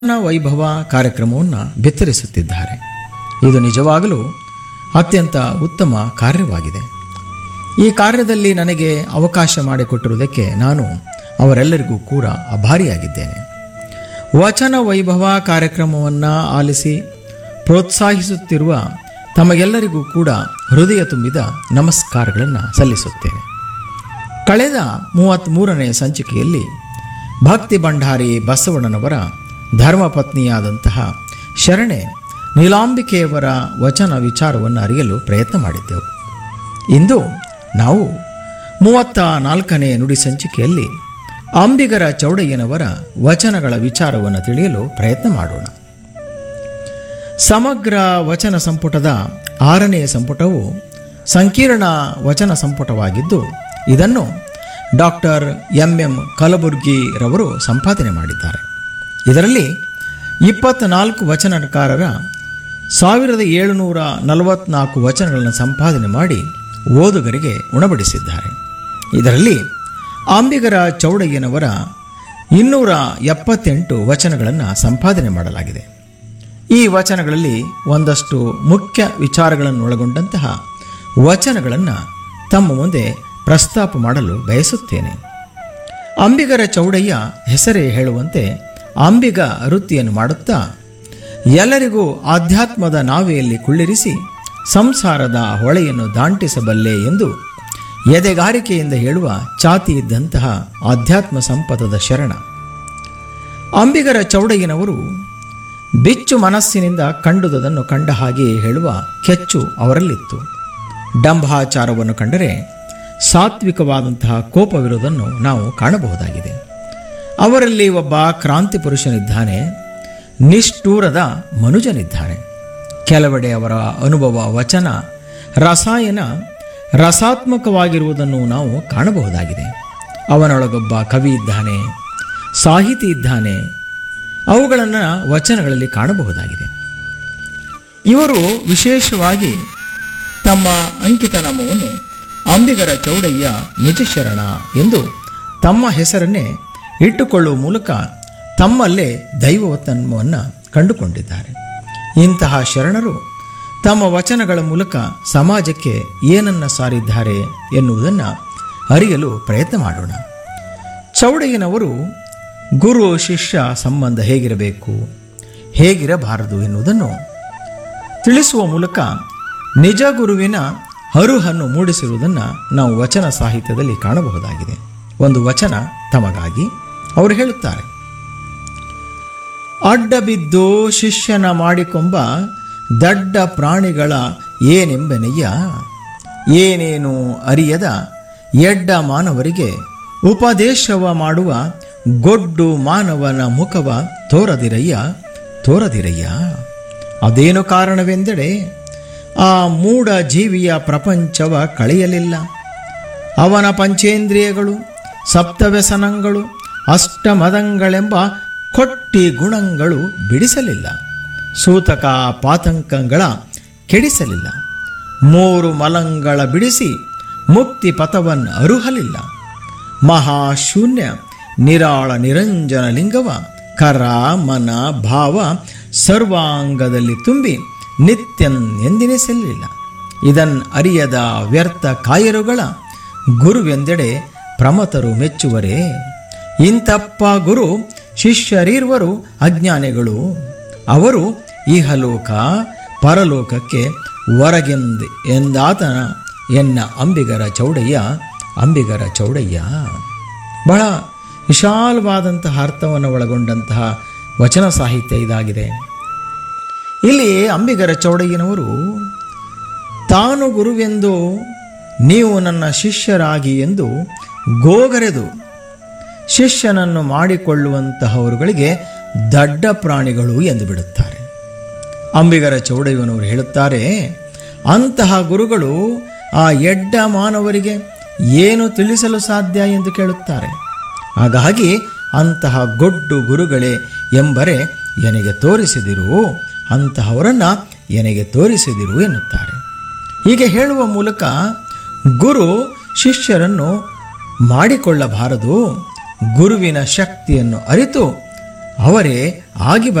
ವಚನ ವೈಭವ ಕಾರ್ಯಕ್ರಮವನ್ನು ಬಿತ್ತರಿಸುತ್ತಿದ್ದಾರೆ ಇದು ನಿಜವಾಗಲೂ ಅತ್ಯಂತ ಉತ್ತಮ ಕಾರ್ಯವಾಗಿದೆ ಈ ಕಾರ್ಯದಲ್ಲಿ ನನಗೆ ಅವಕಾಶ ಮಾಡಿಕೊಟ್ಟಿರುವುದಕ್ಕೆ ನಾನು ಅವರೆಲ್ಲರಿಗೂ ಕೂಡ ಅಭಾರಿಯಾಗಿದ್ದೇನೆ ವಚನ ವೈಭವ ಕಾರ್ಯಕ್ರಮವನ್ನು ಆಲಿಸಿ ಪ್ರೋತ್ಸಾಹಿಸುತ್ತಿರುವ ತಮಗೆಲ್ಲರಿಗೂ ಕೂಡ ಹೃದಯ ತುಂಬಿದ ನಮಸ್ಕಾರಗಳನ್ನು ಸಲ್ಲಿಸುತ್ತೇನೆ ಕಳೆದ ಮೂವತ್ತ್ಮೂರನೇ ಸಂಚಿಕೆಯಲ್ಲಿ ಭಕ್ತಿ ಭಂಡಾರಿ ಬಸವಣ್ಣನವರ ಧರ್ಮಪತ್ನಿಯಾದಂತಹ ಶರಣೆ ನೀಲಾಂಬಿಕೆಯವರ ವಚನ ವಿಚಾರವನ್ನು ಅರಿಯಲು ಪ್ರಯತ್ನ ಮಾಡಿದ್ದೆವು ಇಂದು ನಾವು ಮೂವತ್ತ ನಾಲ್ಕನೇ ನುಡಿ ಸಂಚಿಕೆಯಲ್ಲಿ ಅಂಬಿಗರ ಚೌಡಯ್ಯನವರ ವಚನಗಳ ವಿಚಾರವನ್ನು ತಿಳಿಯಲು ಪ್ರಯತ್ನ ಮಾಡೋಣ ಸಮಗ್ರ ವಚನ ಸಂಪುಟದ ಆರನೆಯ ಸಂಪುಟವು ಸಂಕೀರ್ಣ ವಚನ ಸಂಪುಟವಾಗಿದ್ದು ಇದನ್ನು ಡಾಕ್ಟರ್ ಎಂ ಎಂ ಕಲಬುರ್ಗಿರವರು ಸಂಪಾದನೆ ಮಾಡಿದ್ದಾರೆ ಇದರಲ್ಲಿ ಇಪ್ಪತ್ನಾಲ್ಕು ವಚನಕಾರರ ಸಾವಿರದ ಏಳುನೂರ ನಲವತ್ನಾಲ್ಕು ವಚನಗಳನ್ನು ಸಂಪಾದನೆ ಮಾಡಿ ಓದುಗರಿಗೆ ಉಣಬಡಿಸಿದ್ದಾರೆ ಇದರಲ್ಲಿ ಅಂಬಿಗರ ಚೌಡಯ್ಯನವರ ಇನ್ನೂರ ಎಪ್ಪತ್ತೆಂಟು ವಚನಗಳನ್ನು ಸಂಪಾದನೆ ಮಾಡಲಾಗಿದೆ ಈ ವಚನಗಳಲ್ಲಿ ಒಂದಷ್ಟು ಮುಖ್ಯ ವಿಚಾರಗಳನ್ನು ಒಳಗೊಂಡಂತಹ ವಚನಗಳನ್ನು ತಮ್ಮ ಮುಂದೆ ಪ್ರಸ್ತಾಪ ಮಾಡಲು ಬಯಸುತ್ತೇನೆ ಅಂಬಿಗರ ಚೌಡಯ್ಯ ಹೆಸರೇ ಹೇಳುವಂತೆ ಅಂಬಿಗ ವೃತ್ತಿಯನ್ನು ಮಾಡುತ್ತಾ ಎಲ್ಲರಿಗೂ ಆಧ್ಯಾತ್ಮದ ನಾವೆಯಲ್ಲಿ ಕುಳ್ಳಿರಿಸಿ ಸಂಸಾರದ ಹೊಳೆಯನ್ನು ದಾಂಟಿಸಬಲ್ಲೆ ಎಂದು ಎದೆಗಾರಿಕೆಯಿಂದ ಹೇಳುವ ಚಾತಿ ಇದ್ದಂತಹ ಆಧ್ಯಾತ್ಮ ಸಂಪದದ ಶರಣ ಅಂಬಿಗರ ಚೌಡಯ್ಯನವರು ಬಿಚ್ಚು ಮನಸ್ಸಿನಿಂದ ಕಂಡುದನ್ನು ಕಂಡ ಹಾಗೆಯೇ ಹೇಳುವ ಕೆಚ್ಚು ಅವರಲ್ಲಿತ್ತು ಡಂಭಾಚಾರವನ್ನು ಕಂಡರೆ ಸಾತ್ವಿಕವಾದಂತಹ ಕೋಪವಿರುವುದನ್ನು ನಾವು ಕಾಣಬಹುದಾಗಿದೆ ಅವರಲ್ಲಿ ಒಬ್ಬ ಕ್ರಾಂತಿ ಪುರುಷನಿದ್ದಾನೆ ನಿಷ್ಠೂರದ ಮನುಜನಿದ್ದಾನೆ ಕೆಲವೆಡೆ ಅವರ ಅನುಭವ ವಚನ ರಸಾಯನ ರಸಾತ್ಮಕವಾಗಿರುವುದನ್ನು ನಾವು ಕಾಣಬಹುದಾಗಿದೆ ಅವನೊಳಗೊಬ್ಬ ಕವಿ ಇದ್ದಾನೆ ಸಾಹಿತಿ ಇದ್ದಾನೆ ಅವುಗಳನ್ನು ವಚನಗಳಲ್ಲಿ ಕಾಣಬಹುದಾಗಿದೆ ಇವರು ವಿಶೇಷವಾಗಿ ತಮ್ಮ ಅಂಕಿತ ನಾಮವನ್ನು ಅಂಬಿಗರ ಚೌಡಯ್ಯ ನಿಜಶರಣ ಎಂದು ತಮ್ಮ ಹೆಸರನ್ನೇ ಇಟ್ಟುಕೊಳ್ಳುವ ಮೂಲಕ ತಮ್ಮಲ್ಲೇ ದೈವವತನ್ಮವನ್ನು ಕಂಡುಕೊಂಡಿದ್ದಾರೆ ಇಂತಹ ಶರಣರು ತಮ್ಮ ವಚನಗಳ ಮೂಲಕ ಸಮಾಜಕ್ಕೆ ಏನನ್ನ ಸಾರಿದ್ದಾರೆ ಎನ್ನುವುದನ್ನು ಅರಿಯಲು ಪ್ರಯತ್ನ ಮಾಡೋಣ ಚೌಡಯ್ಯನವರು ಗುರು ಶಿಷ್ಯ ಸಂಬಂಧ ಹೇಗಿರಬೇಕು ಹೇಗಿರಬಾರದು ಎನ್ನುವುದನ್ನು ತಿಳಿಸುವ ಮೂಲಕ ನಿಜ ಗುರುವಿನ ಹರುಹನ್ನು ಮೂಡಿಸಿರುವುದನ್ನು ನಾವು ವಚನ ಸಾಹಿತ್ಯದಲ್ಲಿ ಕಾಣಬಹುದಾಗಿದೆ ಒಂದು ವಚನ ತಮಗಾಗಿ ಅವರು ಹೇಳುತ್ತಾರೆ ಅಡ್ಡ ಬಿದ್ದು ಶಿಷ್ಯನ ಮಾಡಿಕೊಂಬ ದಡ್ಡ ಪ್ರಾಣಿಗಳ ಏನೆಂಬೆನೆಯ್ಯ ಏನೇನು ಅರಿಯದ ಎಡ್ಡ ಮಾನವರಿಗೆ ಉಪದೇಶವ ಮಾಡುವ ಗೊಡ್ಡು ಮಾನವನ ಮುಖವ ತೋರದಿರಯ್ಯ ತೋರದಿರಯ್ಯ ಅದೇನು ಕಾರಣವೆಂದರೆ ಆ ಮೂಢ ಜೀವಿಯ ಪ್ರಪಂಚವ ಕಳೆಯಲಿಲ್ಲ ಅವನ ಪಂಚೇಂದ್ರಿಯಗಳು ಸಪ್ತವ್ಯಸನಗಳು ಅಷ್ಟಮದಂಗಳೆಂಬ ಕೊಟ್ಟಿ ಗುಣಗಳು ಬಿಡಿಸಲಿಲ್ಲ ಸೂತಕ ಪಾತಂಕಗಳ ಕೆಡಿಸಲಿಲ್ಲ ಮೂರು ಮಲಂಗಳ ಬಿಡಿಸಿ ಮುಕ್ತಿ ಪಥವನ್ನು ಅರುಹಲಿಲ್ಲ ಮಹಾಶೂನ್ಯ ನಿರಾಳ ನಿರಂಜನ ಲಿಂಗವ ಕರ ಮನ ಭಾವ ಸರ್ವಾಂಗದಲ್ಲಿ ತುಂಬಿ ನಿತ್ಯನ್ ಎಂದಿನಿಸಲಿಲ್ಲ ಇದನ್ ಅರಿಯದ ವ್ಯರ್ಥ ಕಾಯರುಗಳ ಗುರುವೆಂದೆಡೆ ಪ್ರಮತರು ಮೆಚ್ಚುವರೇ ಇಂತಪ್ಪ ಗುರು ಶಿಷ್ಯರಿರುವರು ಅಜ್ಞಾನಿಗಳು ಅವರು ಇಹಲೋಕ ಪರಲೋಕಕ್ಕೆ ಹೊರಗೆಂದು ಎಂದಾತನ ಎನ್ನ ಅಂಬಿಗರ ಚೌಡಯ್ಯ ಅಂಬಿಗರ ಚೌಡಯ್ಯ ಬಹಳ ವಿಶಾಲವಾದಂತಹ ಅರ್ಥವನ್ನು ಒಳಗೊಂಡಂತಹ ವಚನ ಸಾಹಿತ್ಯ ಇದಾಗಿದೆ ಇಲ್ಲಿ ಅಂಬಿಗರ ಚೌಡಯ್ಯನವರು ತಾನು ಗುರುವೆಂದು ನೀವು ನನ್ನ ಶಿಷ್ಯರಾಗಿ ಎಂದು ಗೋಗರೆದು ಶಿಷ್ಯನನ್ನು ಮಾಡಿಕೊಳ್ಳುವಂತಹವರುಗಳಿಗೆ ದಡ್ಡ ಪ್ರಾಣಿಗಳು ಎಂದು ಬಿಡುತ್ತಾರೆ ಅಂಬಿಗರ ಚೌಡಯ್ಯನವರು ಹೇಳುತ್ತಾರೆ ಅಂತಹ ಗುರುಗಳು ಆ ಎಡ್ಡ ಮಾನವರಿಗೆ ಏನು ತಿಳಿಸಲು ಸಾಧ್ಯ ಎಂದು ಕೇಳುತ್ತಾರೆ ಹಾಗಾಗಿ ಅಂತಹ ಗೊಡ್ಡು ಗುರುಗಳೇ ಎಂಬರೆ ಎನಗೆ ತೋರಿಸಿದಿರು ಅಂತಹವರನ್ನು ಎನಗೆ ತೋರಿಸಿದಿರು ಎನ್ನುತ್ತಾರೆ ಹೀಗೆ ಹೇಳುವ ಮೂಲಕ ಗುರು ಶಿಷ್ಯರನ್ನು ಮಾಡಿಕೊಳ್ಳಬಾರದು ಗುರುವಿನ ಶಕ್ತಿಯನ್ನು ಅರಿತು ಅವರೇ ಆಗಿ